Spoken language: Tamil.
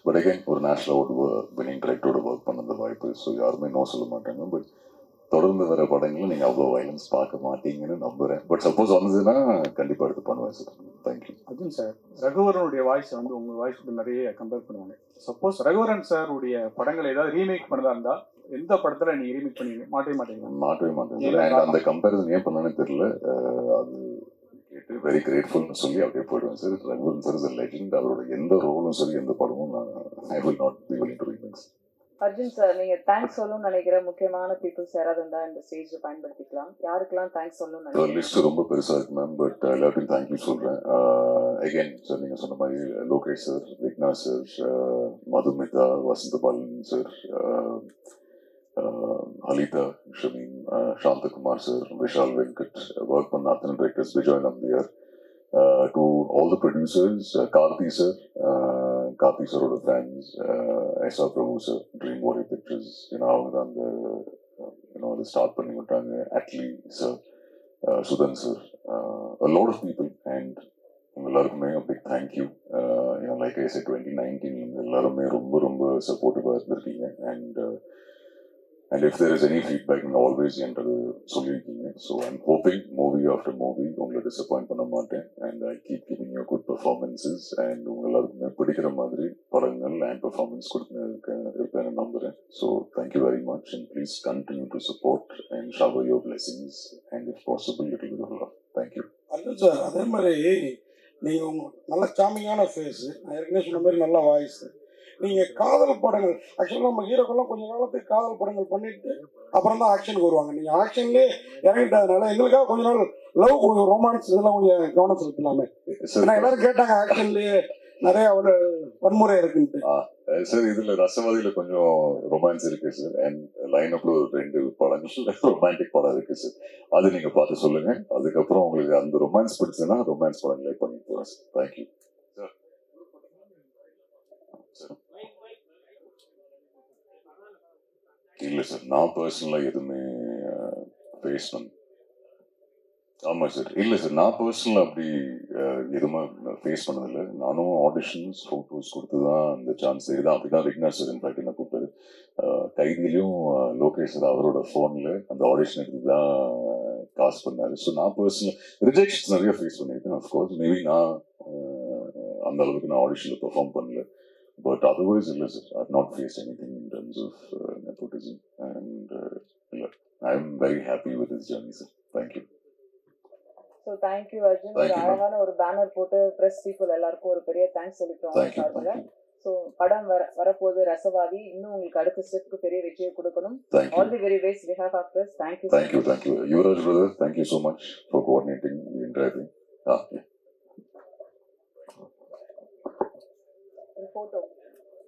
பட் அகைன் ஒரு நேஷனல் அவார்டு வினிங் டைரக்டரோட ஒர்க் பண்ண அந்த வாய்ப்பு ஸோ யாருமே நோ சொல்ல மாட்டாங்க பட் தொடர்ந்து வர படங்களும் நீங்கள் அவ்வளோ வயலன்ஸ் பார்க்க மாட்டீங்கன்னு நம்புறேன் பட் சப்போஸ் வந்ததுன்னா கண்டிப்பாக எடுத்து பண்ணுவேன் சார் தேங்க்யூ அர்ஜுன் சார் ரகுவரனுடைய வாய்ஸ் வந்து உங்க வாய்ஸ் கூட நிறைய கம்பேர் பண்ணுவாங்க சப்போஸ் ரகுவரன் சார் உடைய படங்களை ஏதாவது ரீமேக் பண்ணதா இருந்தா எந்த படத்துல நீங்க ரீமேக் பண்ணுவீங்க மாட்டவே மாட்டீங்க மாட்டவே மாட்டேன் இல்ல, சார் And அந்த கம்பேரிசன் ஏன் பண்ணனே தெரியல அஹ் அது கேட்டு வெரி கிரேட்ஃபுல்னு சொல்லி அப்படியே போயிடுவேன் sir Raghuvaran sir is legend அவரோட எந்த ரோலும் சரி எந்த படமும் நான் I will not be willing to remakes Arjun sir நீங்க தேங்க்ஸ் சொல்லணும்னு நினைக்கிற முக்கியமான பீப்புள்ஸ் யாராவது இருந்தா இந்த ஸ்டேஜ் பயன்படுத்திக்கலாம் யாருக்கெல்லாம் தேங்க்ஸ் சொல்லணும்னு நினைக்கிறீங்க லிஸ்ட் ரொம்ப பெருசா இருக்கு மேம் பட் எல்லாத்தையும் தேங்க்யூ சொல்றேன் அகைன் சார் நீங்க சொன்ன மாதிரி Lokesh sir Vigna sir Madhumitha Vasantha Balan sir Halitha Shameem Santhakumar sir Vishal Venkat work பண்ண அத்தனை directors Vijay Nambiar to all the producers Karthi sir Karthi சாரோட fans S R Prabhu sir Dream Warrior Pictures ஏன்னா அவங்க தான் அந்த யூனோ அதை ஸ்டார்ட் பண்ணி விட்டாங்க Atlee sir Sudhan sir a lot of people and உங்க எல்லாருக்குமே பிக் தேங்க்யூ ஏன்னா லைக் ஐ டுவெண்ட்டி நைன்டீன் எல்லாருமே ரொம்ப ரொம்ப சப்போர்ட்டிவாக இருந்திருக்கீங்க and and if there is any feedback நீங்கள் ஆல்வேஸ் என்றது சொல்லியிருக்கீங்க so I'm hoping movie after movie உங்களை டிசப்பாயிண்ட் பண்ண மாட்டேன் and I keep giving you good performances and உங்க எல்லாருக்குமே பிடிக்கிற மாதிரி படங்கள் அண்ட் பர்ஃபார்மன்ஸ் கொடுக்க இருப்பேன்னு நம்புறேன் so thank you very much and please continue to support and shower your blessings and if possible it will love thank you Arjun sir அதே மாதிரி நீங்க உங்க நல்ல சாமிங்கான ஃபேஸ் நான் ஏற்கனவே சொன்ன மாதிரி நல்ல வாய்ஸ் நீங்க காதல் படங்கள் ஆக்சுவலாக நம்ம ஹீரோக்கெல்லாம் கொஞ்ச காலத்துக்கு காதல் படங்கள் பண்ணிட்டு அப்புறம் தான் ஆக்ஷனுக்கு வருவாங்க நீங்க ஆக்ஷன்லேயே இறங்கிட்டதுனால எங்களுக்காக கொஞ்ச நாள் லவ் ரொமான்ஸ் இதெல்லாம் கொஞ்சம் கவனம் செலுத்தலாமே ஏன்னா எல்லாரும் கேட்டாங்க ஆக்ஷன்லேயே நிறைய ஒரு வன்முறை இருக்குன்ட்டு சார் இதுல ரசவாதியில கொஞ்சம் ரொமான்ஸ் இருக்கு சார் அண்ட் லைன் அப்ல ஒரு ரெண்டு படங்கள் ரொமான்டிக் படம் இருக்கு சார் அது நீங்க பார்த்து சொல்லுங்க அதுக்கப்புறம் உங்களுக்கு அந்த ரொமான்ஸ் பிடிச்சதுன்னா ரொமான்ஸ் படங்களே பண்ணி போறேன் சார் தேங்க்யூ சார் இல்ல சார் நான் பர்சனலா எதுவுமே ஃபேஸ் பண்ண ஆமா சார் இல்ல சார் நான் பர்சனலா அப்படி அஹ், எதுவுமே ஃபேஸ் பண்ணதில்லை நானும் ஆடிஷன்ஸ் ஃபோட்டோஸ் கொடுத்து தான் அந்த சான்ஸ் இதுதான் அப்படிதான் விக்னேஷ் சார் இன்ஃபேக்ட் என்ன கூப்பிட்டாரு அஹ், கைதிலையும் அஹ், லோகேஷ் சார் அவரோட ஃபோனில் அந்த ஆடிஷன் எடுத்து தான் காசு பண்ணாரு ஸோ நான் பர்சனல் ரிஜெக்ஷன்ஸ் நிறைய ஃபேஸ் பண்ணியிருக்கேன் அஃப்கோர்ஸ் மேபி நான் அஹ், அந்த அளவுக்கு நான் ஆடிஷனில் பெர்ஃபார்ம் பண்ணல பட் அதர்வைஸ் இல்லை sir I not face any thing in terms of nepotism and இல்லை I am very happy with this journey sir thank you so thank you Arjun ஒரு Thank you, ma'am. அழகான ஒரு பேனர் போட்டு பிரஸ் பீப்புள் எல்லாருக்கும் ஒரு பெரிய தேங்க்ஸ் சொல்லிட்டோம் தேங்க்யூ சார்பில் தேங்க்யூ ஸோ படம் வர வரப்போகுது ரசவாதி இன்னும் உங்களுக்கு அடுத்த ஸ்டெப்க்கு பெரிய வெற்றியை கொடுக்கணும் thank you all the very best behalf of this thank you Thank you, thank you. Yuvraj brother, thank you so much for coordinating the entire thing. Ah, yeah. Photo